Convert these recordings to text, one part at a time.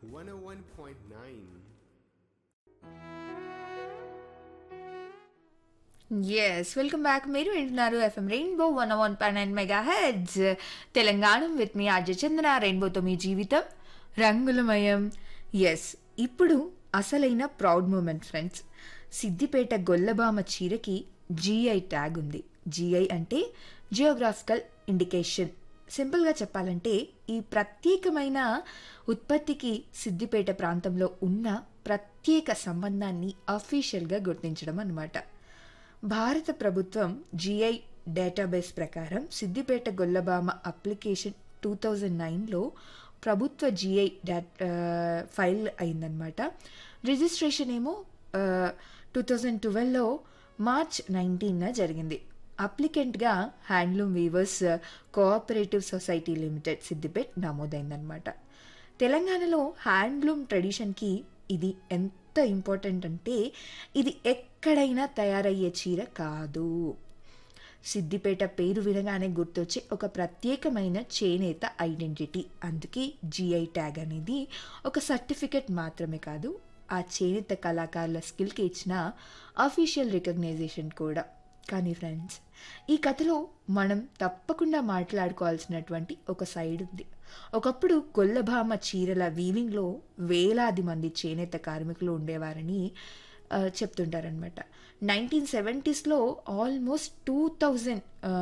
101.9 yes welcome back మీరు వింటున్నారు FM rainbow one one point nine megahertz Telangana with మీ RJ Chandra రెయిన్బోతో మీ జీవితం రంగులమయం ఎస్ ఇప్పుడు అసలైన proud moment friends Siddipet Gollabama చీరకి జీఐ ట్యాగ్ ఉంది జీఐ అంటే జియోగ్రాఫికల్ ఇండికేషన్ సింపుల్గా చెప్పాలంటే ఈ ప్రత్యేకమైన ఉత్పత్తికి సిద్దిపేట ప్రాంతంలో ఉన్న ప్రత్యేక సంబంధాన్ని అఫీషియల్గా గుర్తించడం అన్నమాట భారత ప్రభుత్వం జిఐ డేటాబేస్ ప్రకారం Siddipet Gollabama application two thousand నైన్లో ప్రభుత్వ జిఐ డా ఫైల్ అయిందనమాట రిజిస్ట్రేషన్ ఏమో టూ థౌజండ్ ట్వెల్వ్లో మార్చ్ నైన్టీన్న జరిగింది అప్లికెంట్గా handloom weavers cooperative society limited Siddipet నమోదైందనమాట తెలంగాణలో హ్యాండ్లూమ్ ట్రెడిషన్కి ఇది ఎంత ఇంపార్టెంట్ అంటే ఇది ఎక్కడైనా తయారయ్యే చీర కాదు సిద్దిపేట పేరు వినగానే గుర్తొచ్చే ఒక ప్రత్యేకమైన చేనేత ఐడెంటిటీ అందుకే జిఐ ట్యాగ్ అనేది ఒక సర్టిఫికెట్ మాత్రమే కాదు ఆ చేనేత కళాకారుల స్కిల్కి ఇచ్చిన అఫీషియల్ రికగ్నైజేషన్ కూడా కానీ ఫ్రెండ్స్ ఈ కథలో మనం తప్పకుండా మాట్లాడుకోవాల్సినటువంటి ఒక సైడ్ ఉంది ఒకప్పుడు గొల్లభామ చీరల వీవింగ్లో వేలాది మంది చేనేత కార్మికులు ఉండేవారని ఆ, చెప్తుంటారనమాట నైన్టీన్ సెవెంటీస్లో ఆల్మోస్ట్ టూ థౌజండ్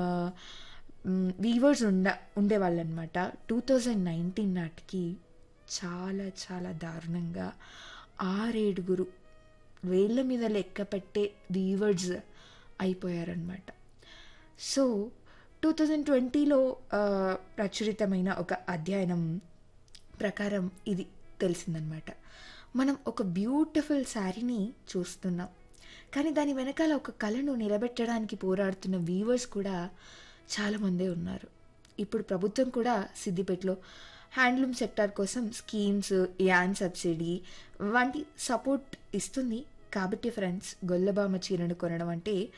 వీవర్స్ ఉండ ఉండేవాళ్ళు అనమాట టూ థౌజండ్ నైన్టీన్ నాటికి చాలా చాలా దారుణంగా ఆరేడుగురు వేళ్ళ మీద లెక్క పెట్టే వీవర్స్ అయిపోయారనమాట సో టూ థౌజండ్ ట్వంటీలో ప్రచురితమైన ఒక అధ్యయనం ప్రకారం ఇది తెలిసిందనమాట మనం ఒక బ్యూటిఫుల్ శారీని చూస్తున్నాం కానీ దాని వెనకాల ఒక కళను నిలబెట్టడానికి పోరాడుతున్న వీవర్స్ కూడా చాలామందే ఉన్నారు ఇప్పుడు ప్రభుత్వం కూడా సిద్దిపేటలో హ్యాండ్లూమ్ సెక్టార్ కోసం స్కీమ్స్ యాన్ సబ్సిడీ వంటి సపోర్ట్ ఇస్తుంది కాబట్టి ఫ్రెండ్స్ గొల్లబామ చీరను కొనడం అంటే